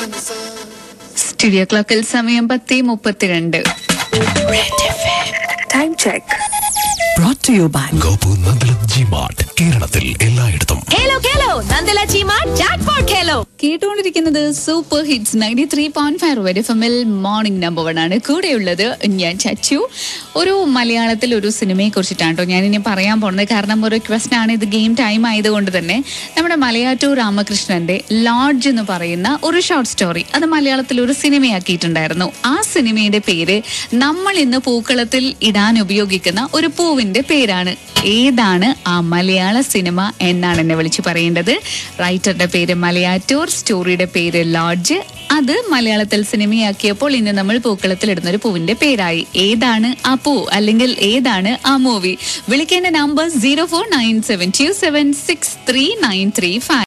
Studio ക്ലോക്കിൽ സമയം പത്തി മുപ്പത്തിരണ്ട് Time check. brought to you by Gopu Nandalam G mart കേരളത്തിൽ എല്ലായിടത്തും ഖേലോ ഖേലോ നന്ദല ചീമ ജാക്ക്പോട്ട് ഖേലോ കേട്ടുകൊണ്ടിരിക്കുന്നത് super hits ninety three point five വരെ എഫ് എമ്മിൽ മോർണിംഗ് നമ്പർ വൺ ആണ് കൂടെയുള്ളത് ഞാൻ ചച്ചു ഒരു മലയാളത്തിൽ ഒരു സിനിമയെ കുറിച്ചിട്ടാണ് കേട്ടോ ഞാൻ ഇനി പറയാൻ പോകുന്നത് കാരണം ഒരു ക്വസ്റ്റൻ ആണ് ഇത് ഗെയിം ടൈം ആയതുകൊണ്ട് തന്നെ നമ്മുടെ മലയാറ്റൂർ രാമകൃഷ്ണന്റെ ലോഡ്ജ് എന്ന് പറയുന്ന ഒരു ഷോർട്ട് സ്റ്റോറി അത് മലയാളത്തിൽ ഒരു സിനിമയാക്കിയിട്ടുണ്ടായിരുന്നു ആ സിനിമയുടെ പേര് നമ്മൾ ഇന്ന് പൂക്കളത്തിൽ ഇടാൻ ഉപയോഗിക്കുന്ന ഒരു പൂവിന്റെ പേരാണ് ഏതാണ് ആ മലയാള സിനിമ എന്നാണ് എന്നെ വിളിച്ചു പറയേണ്ടത് റൈറ്ററുടെ പേര് മലയാറ്റൂർ സ്റ്റോറിയുടെ പേര് ലോഡ്ജ് അത് മലയാളത്തിൽ സിനിമയാക്കിയപ്പോൾ ഇന്ന് നമ്മൾ പൂക്കളത്തിൽ ഇടുന്ന ഒരു പൂവിന്റെ പേരായി ഏതാണ് ആ പൂ അല്ലെങ്കിൽ ഏതാണ് ആ മൂവി വിളിക്കേണ്ട number zero four nine seven two seven six three nine three five